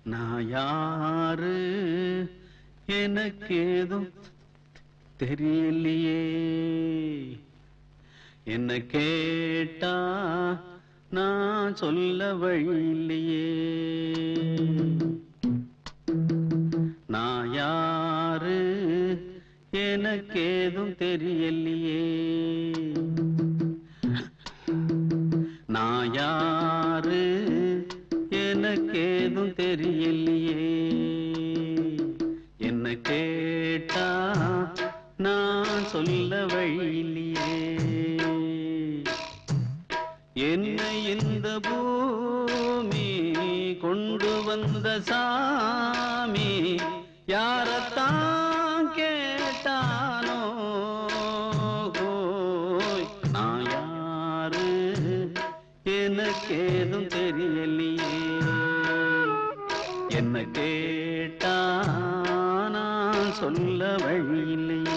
நான் யாரு எனக்கேதும் தெரியலையே என்ன கேட்டா நான் சொல்ல வழியில்லையே நான் யாரு எனக்கேதும் தெரியலையே நான் யாரு எனக்கேதும் தெரியலையே என்ன கேட்டா நான் சொல்ல வழியில்லையே என்னை இந்த பூமி கொண்டு வந்த சாமி யாரத்தான் கேட்டானோ ஹோய், நான் யாரு எனக்கேதும் தெரியலையே என்ன கேட்டா நான் சொல்ல வழியில்லையே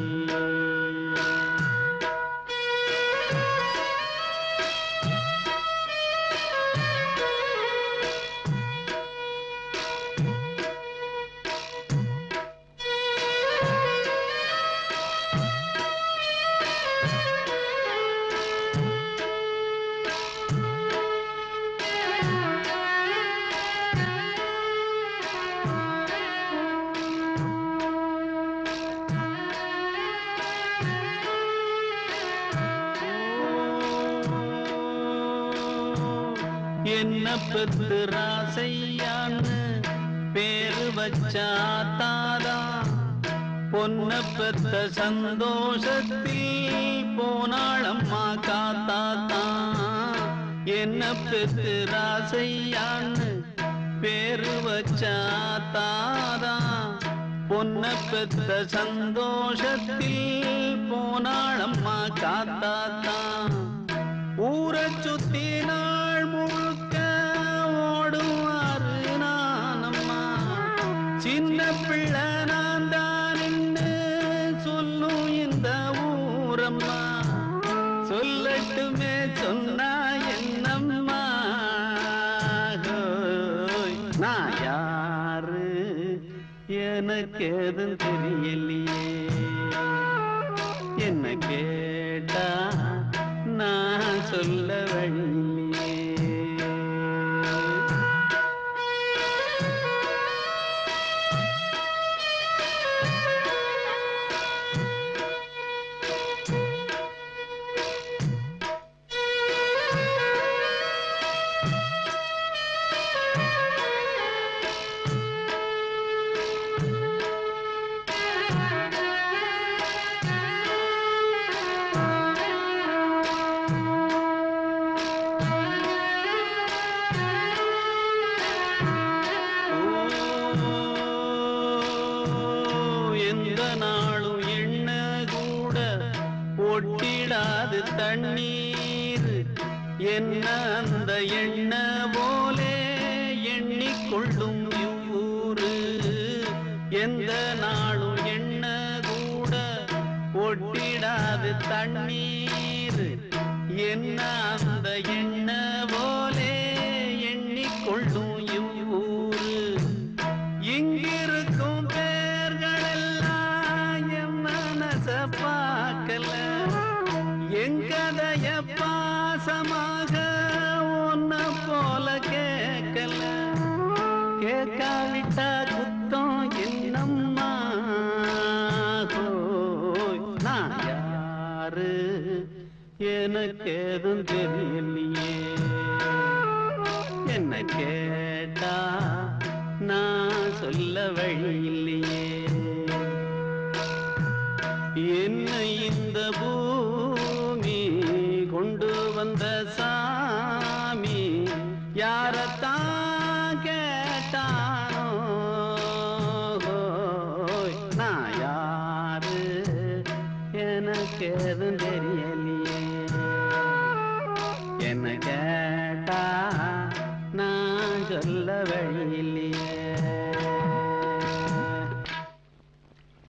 என்ன பெத்து ராசையான்னு பேரு வச்சா தாதா பொன்ன பெத்த சந்தோஷத்தில் போனாளம்மா காத்தாத்தா என்ன பெத்து ராசையான்னு பேரு வச்சா தாதா பொன்ன பெத்த சந்தோஷத்தில் போனாளம்மா காத்தாத்தா ஊரை சுத்தி நாள் முழுக்க ஓடுவாரு நானம்மா சின்ன பிள்ளை நான் தான் சொல்லும் இந்த ஊரம்மா சொல்லட்டுமே சொன்னா என்னம்மா ஹோய், நான் யாரு எனக்கு எதுவும் தெரியலையே என்ன கேட்டா நான் சொல்ல வழியே எந்த நாளும் எண்ண கூட ஒட்டிடாது தண்ணீர் என்ன அந்த எண்ண போலே எண்ணிக்கொள்ளும் இவ்வூரு எந்த நாளும் எண்ண கூட ஒட்டிடாது தண்ணீர் என்ன அந்த எண்ண போலே எண்ணிக்கொள்ளும் இவ்வூரு இங்கிருக்கும் பேர்கள் எல்லாம் என் மனச பார்க்கல எங்கதைய பாசமாக ஒன்ன போல கேட்கல கேட்காவிட்டா குத்தம் என்னம்மா ஹோய், நான் யாரு எனக்கு எதுவும் தெரியலையே என்ன கேட்டா நான் சொல்ல வழியில்லையே என்னை இந்த பூமி கொண்டு வந்த சாமி யாரத்தான் கேட்டானோ ஹோய், நான் யாரு எனக்கு எதுவும் தெரியலையே என்ன கேட்டா நான் சொல்ல வழி